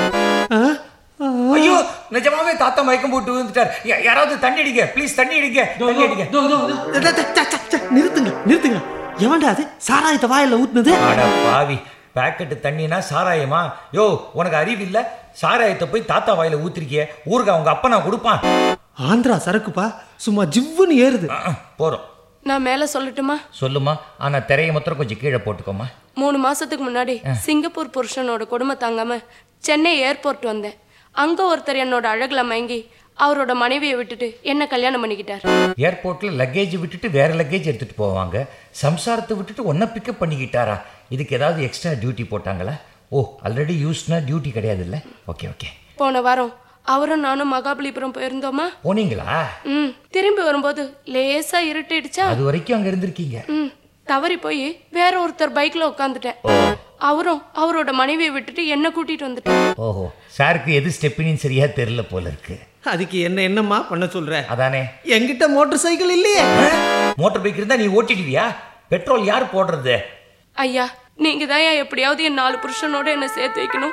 ஐயோ நிஜமாவே தாத்தா மயக்கம் போட்டு விழுந்துட்டார் யா- யாராவது தண்ணி அடிங்க ப்ளீஸ் தண்ணி அடிங்க தண்ணி அடிங்க நிறுத்துங்க நிறுத்துங்க எவன்டா அது சாராயத்தை வாயில ஊத்துனது அட பாவி பாக்கெட்டு தண்ணினா சாராயமா யோ உனக்கு அறிவு இல்ல சாராயத்தை போய் தாத்தா வாயில ஊத்திருக்கிய ஊருக்கு அவங்க அப்பா நான் கொடுப்பான் ஆந்திரா சரக்குப்பா சும்மா ஜிவ்வுன்னு ஏறுது போறோம் நான் மேல சொல்லட்டுமா சொல்லுமா ஆனா திரையை மாத்திரம் கொஞ்சம் கீழே போட்டுக்கோமா மூணு மாசத்துக்கு முன்னாடி சிங்கப்பூர் புருஷனோட கொடுமை தாங்காம சென்னை ஏர்போர்ட் வந்தேன் அங்க ஒருத்தர் என்னோட அழகுல மயங்கி அவரோட மனைவியை விட்டுட்டு என்ன கல்யாணம் பண்ணிக்கிட்டார் ஏர்போர்ட்ல லக்கேஜ் விட்டுட்டு வேற லக்கேஜ் எடுத்துட்டு போவாங்க சம்சாரத்தை விட்டுட்டு ஒன்றை பிக்கப் பண்ணிக்கிட்டாரா இதுக்கு ஏதாவது எக்ஸ்ட்ரா டியூட்டி போட்டாங்களா ஓ ஆல்ரெடி யூஸ்னா டியூட்டி கிடையாது இல்லை ஓகே ஓகே போன வாரம் அவரும் நானும் மகாபலிபுரம் போயிருந்தோமா போனீங்களா ம் திரும்பி வரும்போது லேசா இருட்டிடுச்சா அது வரைக்கும் அங்க இருந்திருக்கீங்க ம் தவறி போய் வேற ஒருத்தர் பைக்ல உட்காந்துட்டேன் அவரும் அவரோட மனைவியை விட்டுட்டு என்ன கூட்டிட்டு வந்துட்டார் ஓஹோ சாருக்கு எது ஸ்டெப்பினின்னு சரியா தெரியல போல இருக்கு அதுக்கு என்ன என்னம்மா பண்ண சொல்ற அதானே என்கிட்ட மோட்டார் சைக்கிள் இல்லையே மோட்டார் பைக் இருந்தா நீ ஓட்டிடுவியா பெட்ரோல் யார் போடுறது ஐயா நீங்க தான் எப்படியாவது என் நாலு புருஷனோட என்ன சேர்த்து வைக்கணும்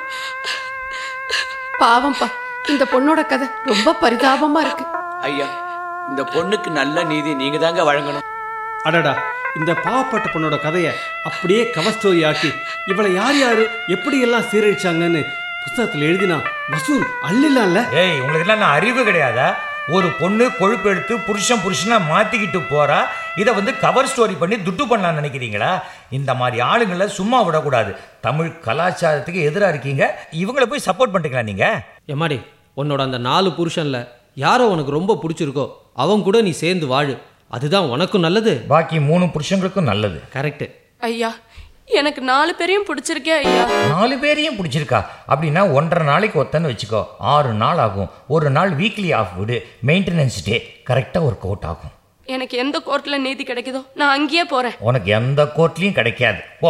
பாவம்ப்பா இந்த பொண்ணோட கதை ரொம்ப பரிதாபமா இருக்கு ஐயா இந்த பொண்ணுக்கு நல்ல நீதி நீங்க தாங்க வழங்கணும் அடடா இந்த பாவப்பட்ட பொண்ணோட கதையை அப்படியே கவர் ஸ்டோரி ஆக்கி இவளை யார் யாரு எப்படி எல்லாம் சீரழிச்சாங்கன்னு புத்தகத்தில் எழுதினா வசூல் அள்ளிலாம்ல ஏய் உங்களுக்கு எல்லாம் நான் அறிவு கிடையாதா ஒரு பொண்ணு கொழுப்பு எடுத்து புருஷன் புருஷனா மாத்திக்கிட்டு போறா இதை வந்து கவர் ஸ்டோரி பண்ணி துட்டு பண்ணலாம்னு நினைக்கிறீங்களா இந்த மாதிரி ஆளுங்களை சும்மா விடக்கூடாது தமிழ் கலாச்சாரத்துக்கு எதிராக இருக்கீங்க இவங்களை போய் சப்போர்ட் பண்ணிக்கலாம் நீங்க எம்மாடி உன்னோட அந்த நாலு புருஷன்ல யாரோ உனக்கு ரொம்ப பிடிச்சிருக்கோ அவன் கூட நீ சேர்ந்து வாழு அதுதான் உனக்கும் நல்லது பாக்கி மூணு புருஷங்களுக்கும் நல்லது கரெக்ட் ஐயா எனக்கு நாலு பேரையும் பிடிச்சிருக்கே ஐயா நாலு பேரையும் பிடிச்சிருக்கா அப்படின்னா ஒன்றரை நாளைக்கு ஒத்தன்னு வச்சுக்கோ ஆறு நாள் ஆகும் ஒரு நாள் வீக்லி ஆஃப் விடு மெயின்டெனன்ஸ் டே கரெக்டாக ஒர்க் அவுட் ஆகும் எனக்கு எந்த கோர்ட்ல நீதி கிடைக்குதோ நான் அங்கேயே போறேன் உனக்கு எந்த கோர்ட்லயும் கிடைக்காது போ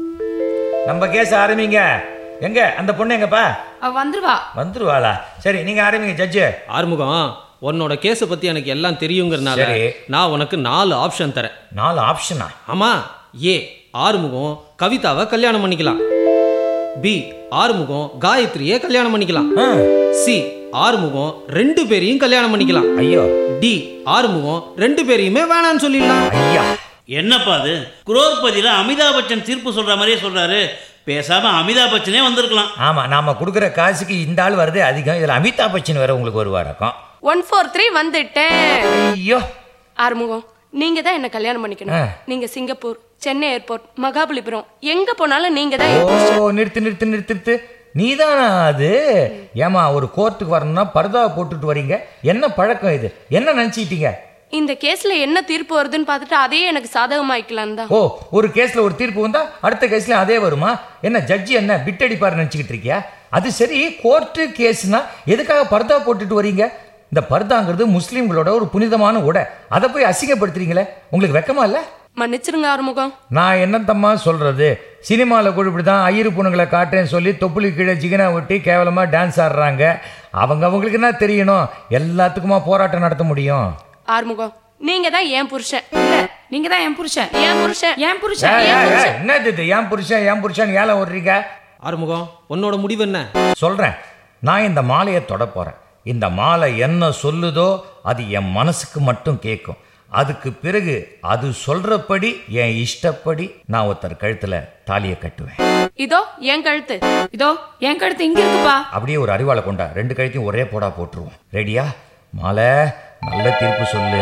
நம்ம கேஸ் ஆரம்பிங்க எங்க அந்த பொண்ணு எங்கப்பா அவ வந்துருவா வந்துருவாளா சரி நீங்க ஆரம்பிங்க ஜட்ஜு ஆறுமுகம் உன்னோட கேஸை பத்தி எனக்கு எல்லாம் தெரியுங்கிறனால சரி. நான் உனக்கு நாலு ஆப்ஷன் தரேன் நாலு ஆப்ஷனா ஆமா ஏ ஆறுமுகம் கவிதாவை கல்யாணம் பண்ணிக்கலாம் பி ஆறுமுகம் காயத்ரியை கல்யாணம் பண்ணிக்கலாம் சி ஆறுமுகம் ரெண்டு பேரையும் கல்யாணம் பண்ணிக்கலாம் ஐயோ டி ஆறுமுகம் ரெண்டு பேரையுமே வேணாம்னு சொல்லிடலாம் ஐயா என்னப்பா அது குரோர்பதியில் அமிதாப் பச்சன் தீர்ப்பு சொல்ற மாதிரியே சொல்றாரு பேசாம அமிதாப் பச்சனே வந்திருக்கலாம் ஆமா நாம கொடுக்குற காசுக்கு இந்த ஆள் வரதே அதிகம் இதுல அமிதாப் பச்சன் வேற உங்களுக்கு வருவாராக்கும் ஒன் ஃபோர் த்ரீ வந்துட்டேன் ஐயோ ஆறுமுகம் நீங்க தான் என்ன கல்யாணம் பண்ணிக்கணும் ஆ. நீங்க சிங்கப்பூர் சென்னை ஏர்போர்ட் மகாபலிபுரம் எங்க போனாலும் நீங்க தான் ஓ நிறுத்து நிறுத்து நிறுத்து நிறுத்து நீதானா அது ஏமா ஒரு கோர்ட்டுக்கு வரணும்னா பர்தாவை போட்டுட்டு வரீங்க என்ன பழக்கம் இது என்ன நினைச்சிட்டீங்க இந்த கேஸ்ல என்ன தீர்ப்பு வருதுன்னு பார்த்துட்டு அதையே எனக்கு சாதகமாக்கலாம் தான் ஓ ஒரு கேஸ்ல ஒரு தீர்ப்பு வந்தா அடுத்த கேஸ்ல அதே வருமா என்ன ஜட்ஜி என்ன பிட் அடிப்பாரு நினைச்சுக்கிட்டு இருக்கியா அது சரி கோர்ட்டு கேஸ்னா எதுக்காக பர்தா போட்டுட்டு வரீங்க இந்த பர்தாங்கிறது முஸ்லீம்களோட ஒரு புனிதமான உடை அதை போய் அசிங்கப்படுத்துறீங்களே உங்களுக்கு வெக்கமா இல்ல மன்னிச்சிருங்க ஆறுமுகம் நான் என்னத்தம்மா சொல்றது சினிமாவில் கூட இப்படி தான் ஐயரு பொண்ணுங்களை காட்டுறேன்னு சொல்லி தொப்புளி கீழே ஜிகனா ஒட்டி கேவலமாக டான்ஸ் ஆடுறாங்க அவங்க அவங்களுக்கு என்ன தெரியணும் எல்லாத்துக்குமா போராட்டம் நடத்த முடியும் ஆறுமுகம் நீங்க தான் என் புருஷன் இல்ல நீங்க தான் என் புருஷன் என் புருஷன் என் புருஷன் ஏய், என் ஏய், புருஷன் ஏய், என்னது இது ஏன் புருஷன் ஏன் புருஷன் ஏழை ஓடுறீங்க ஆறுமுகம் உன்னோட முடிவு என்ன சொல்கிறேன் நான் இந்த மாலையை தொட போகிறேன் இந்த மாலை என்ன சொல்லுதோ அது என் மனசுக்கு மட்டும் கேட்கும் அதுக்கு பிறகு அது சொல்றபடி என் இஷ்டப்படி நான் ஒருத்தர் கழுத்தில் தாலியை கட்டுவேன் இதோ என் கழுத்து இதோ என் கழுத்து இங்க இருக்குப்பா அப்படியே ஒரு அறிவாளை கொண்டா ரெண்டு கழுத்தையும் ஒரே போடா போட்டுருவோம் ரெடியா மாலை நல்ல தீர்ப்பு சொல்லு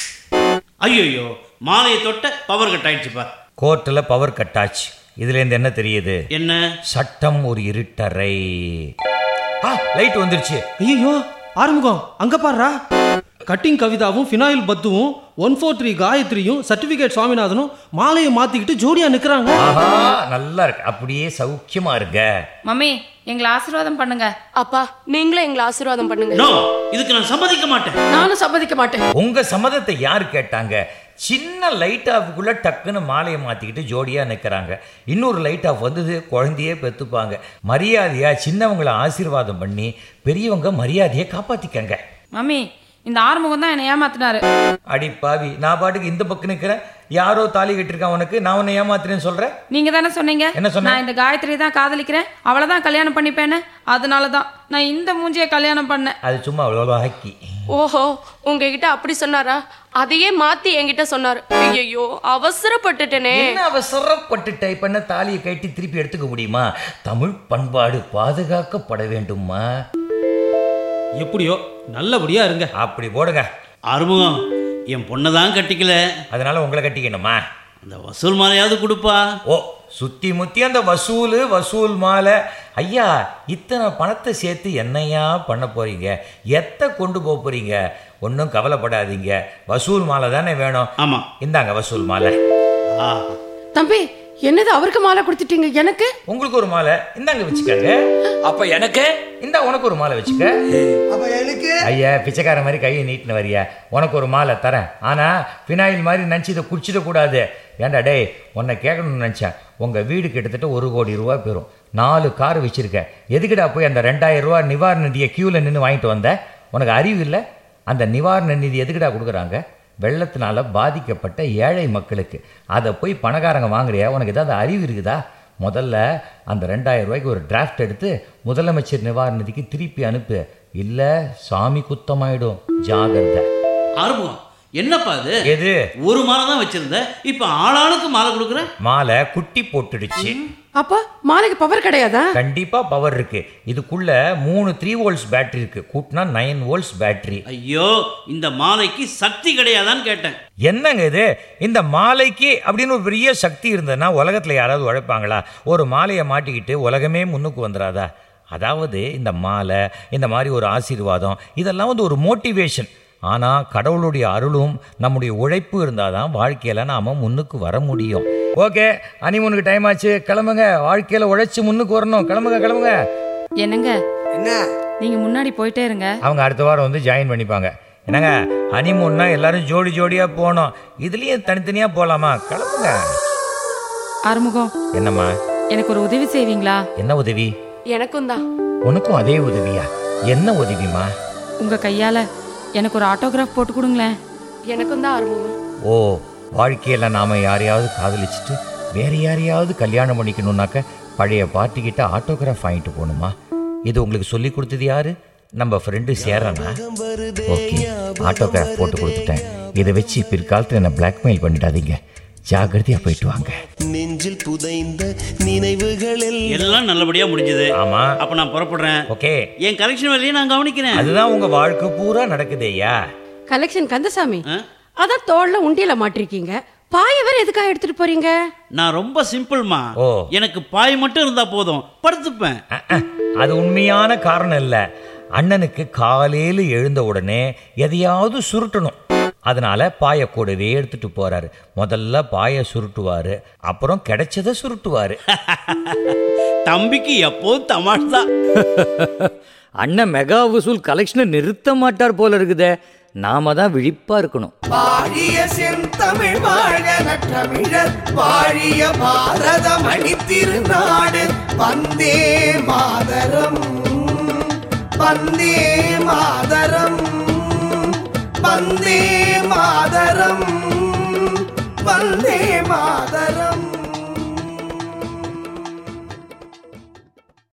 ஐயோ மாலையை தொட்ட பவர் கட் ஆயிடுச்சுப்பா கோர்ட்டில் பவர் கட் ஆச்சு இதுலேருந்து என்ன தெரியுது என்ன சட்டம் ஒரு இருட்டறை ஆ லைட் வந்துருச்சு ஐயோ ஆறுமுகம் அங்க பாருடா கட்டிங் கவிதாவும் ஃபினாயில் பத்துவும் ஒன் ஃபோர் த்ரீ காயத்ரியும் சர்டிஃபிகேட் சுவாமிநாதனும் மாலையை மாத்திக்கிட்டு ஜோடியா நிக்கிறாங்க ஆஹா நல்லா இருக்கு அப்படியே சௌக்கியமா இருக்க மம்மி எங்களை ஆசீர்வாதம் பண்ணுங்க அப்பா நீங்களும் எங்களை ஆசீர்வாதம் பண்ணுங்க நோ இதுக்கு நான் சம்மதிக்க மாட்டேன் நானும் சம்மதிக்க மாட்டேன் உங்க சம்மதத்தை யார் கேட்டாங்க சின்ன லைட் ஆஃபுக்குள்ள டக்குன்னு மாலையை மாத்திக்கிட்டு ஜோடியா நிக்கிறாங்க இன்னொரு லைட் ஆஃப் வந்தது குழந்தையே பெத்துப்பாங்க மரியாதையா சின்னவங்களை ஆசீர்வாதம் பண்ணி பெரியவங்க மரியாதையை காப்பாத்திக்கங்க மம்மி இந்த ஆறுமுகம் தான் என்னை ஏமாத்தினாரு அடி பாவி நான் பாட்டுக்கு இந்த பக்கம் நிக்கிறேன் யாரோ தாலி கட்டிருக்கான் உனக்கு நான் உன்னை ஏமாத்துறேன்னு சொல்றேன் நீங்க தானே சொன்னீங்க என்ன சொன்னேன்? நான் இந்த காயத்ரி தான் காதலிக்கிறேன் அவளை தான் கல்யாணம் பண்ணிப்பேன்னு அதனால தான் நான் இந்த மூஞ்சியை கல்யாணம் பண்ணேன் அது சும்மா அவ்வளோ ஹக்கி ஓஹோ உங்ககிட்ட அப்படி சொன்னாரா அதையே மாத்தி என்கிட்ட சொன்னாரு ஐயோ அவசரப்பட்டுட்டேனே என்ன அவசரப்பட்டுட்ட இப்ப என்ன தாலியை கட்டி திருப்பி எடுத்துக்க முடியுமா தமிழ் பண்பாடு பாதுகாக்கப்பட வேண்டுமா எப்படியோ நல்லபடியா இருங்க அப்படி போடுங்க அறுமுகம் என் பொண்ணை தான் கட்டிக்கல அதனால உங்களை கட்டிக்கணுமா அந்த வசூல் மாலையாவது கொடுப்பா ஓ சுத்தி முத்தி அந்த வசூல் வசூல் மாலை ஐயா இத்தனை பணத்தை சேர்த்து என்னையா பண்ண போறீங்க எத்த கொண்டு போக போறீங்க ஒன்றும் கவலைப்படாதீங்க வசூல் மாலை தானே வேணும் ஆமா இந்தாங்க வசூல் மாலை தம்பி என்னது அவருக்கு மாலை கொடுத்துட்டீங்க எனக்கு உங்களுக்கு ஒரு மாலை இந்தாங்க வச்சுக்கங்க அப்ப எனக்கு இந்தா உனக்கு ஒரு மாலை வச்சுக்க அப்ப எனக்கு ஐயா பிச்சைக்கார மாதிரி கையை நீட்டின வரியா உனக்கு ஒரு மாலை தரேன் ஆனா பினாயில் மாதிரி நினச்சி இதை குடிச்சிட கூடாது ஏன்டா டேய் உன்னை கேட்கணும்னு நினச்சேன் உங்க வீடு கிட்டத்தட்ட ஒரு கோடி ரூபா பெறும் நாலு கார் வச்சிருக்க எதுக்குடா போய் அந்த ரெண்டாயிரம் ரூபா நிவாரண நிதியை கியூவில் நின்று வாங்கிட்டு வந்த உனக்கு அறிவு இல்லை அந்த நிவாரண நிதி எதுக்குடா கொடுக்குறாங்க வெள்ளத்தினால பாதிக்கப்பட்ட ஏழை மக்களுக்கு அதை போய் பணக்காரங்க வாங்குறியா உனக்கு ஏதாவது அறிவு இருக்குதா முதல்ல அந்த ரெண்டாயிரம் ரூபாய்க்கு ஒரு டிராஃப்ட் எடுத்து முதலமைச்சர் நிவாரண நிதிக்கு திருப்பி அனுப்பு இல்லை சாமி குத்தமாயிடும் ஜாகிரதை ஆறுமுகம் என்னப்பா அது எது ஒரு மாலை தான் வச்சிருந்த இப்ப ஆளாளுக்கு மாலை கொடுக்குற மாலை குட்டி போட்டுடுச்சு அப்போ மாலைக்கு பவர் கிடையாதா கண்டிப்பா பவர் இருக்கு இதுக்குள்ள மூணு த்ரீ வோல்ட்ஸ் பேட்டரி இருக்கு கூட்டினா நைன் வோல்ட்ஸ் பேட்டரி ஐயோ இந்த மாலைக்கு சக்தி கிடையாதான்னு கேட்டேன் என்னங்க இது இந்த மாலைக்கு அப்படின்னு ஒரு பெரிய சக்தி இருந்ததுன்னா உலகத்தில் யாராவது உழைப்பாங்களா ஒரு மாலையை மாட்டிக்கிட்டு உலகமே முன்னுக்கு வந்துடாதா அதாவது இந்த மாலை இந்த மாதிரி ஒரு ஆசீர்வாதம் இதெல்லாம் வந்து ஒரு மோட்டிவேஷன் ஆனால் கடவுளுடைய அருளும் நம்முடைய உழைப்பு இருந்தால் தான் வாழ்க்கையில் நாம் முன்னுக்கு வர முடியும் ஓகே அனிமனுக்கு டைம் ஆச்சு கிளம்புங்க வாழ்க்கையில் உழைச்சி முன்னுக்கு வரணும் கிளம்புங்க கிளம்புங்க என்னங்க என்ன நீங்க முன்னாடி போயிட்டே இருங்க அவங்க அடுத்த வாரம் வந்து ஜாயின் பண்ணிப்பாங்க என்னங்க ஹனிமூன்னா எல்லாரும் ஜோடி ஜோடியாக போகணும் இதுலேயும் தனித்தனியாக போகலாமா கிளம்புங்க ஆறுமுகம் என்னம்மா எனக்கு ஒரு உதவி செய்வீங்களா என்ன உதவி எனக்கும் தான் உனக்கும் அதே உதவியா என்ன உதவிமா உங்க கையால எனக்கு ஒரு ஆட்டோகிராஃப் போட்டு கொடுங்களேன் எனக்கும் தான் ஆர்வம் ஓ வாழ்க்கையில் நாம் யாரையாவது காதலிச்சுட்டு வேற யாரையாவது கல்யாணம் பண்ணிக்கணும்னாக்க பழைய பார்ட்டிக்கிட்ட ஆட்டோகிராஃப் வாங்கிட்டு போகணுமா இது உங்களுக்கு சொல்லி கொடுத்தது யாரு நம்ம ஃப்ரெண்டு சேரனா ஓகே ஆட்டோகிராஃப் போட்டு கொடுத்துட்டேன் இதை வச்சு பிற்காலத்தில் என்ன பிளாக்மெயில் பண்ணிடாதீங்க ஜாகிரதையாக போயிட்டு வாங்க நெஞ்சில் புதைந்த நினைவுகள் எல்லாம் நல்லபடியா முடிஞ்சது ஆமா அப்ப நான் புறப்படுறேன் ஓகே என் கலெக்ஷன் வேலையை நான் கவனிக்கிறேன் அதுதான் உங்க வாழ்க்கை பூரா நடக்குது ஐயா கலெக்ஷன் கந்தசாமி அதான் தோல்ல உண்டியல மாட்டிருக்கீங்க பாய வேற எதுக்காக எடுத்துட்டு போறீங்க நான் ரொம்ப சிம்பிள்மா எனக்கு பாய் மட்டும் இருந்தா போதும் படுத்துப்பேன் அது உண்மையான காரணம் இல்லை அண்ணனுக்கு காலையில் எழுந்த உடனே எதையாவது சுருட்டணும் அதனால பாய கூடவே எடுத்துட்டு போறாரு முதல்ல பாய சுருட்டுவாரு அப்புறம் கிடைச்சதை சுருட்டுவாரு தம்பிக்கு எப்போதும் தமாஷ் தான் அண்ணன் மெகா வசூல் கலெக்ஷனை நிறுத்த மாட்டார் போல இருக்குதே நாம தான் விழிப்பா இருக்கணும் வாழிய செந்தமிழ் வாழ்க நற்றமிழர் வாழிய பாரத மணி திருநாடு வந்தே மாதரம் வந்தே மாதரம் வந்தே மாதரம் வந்தே மாதரம்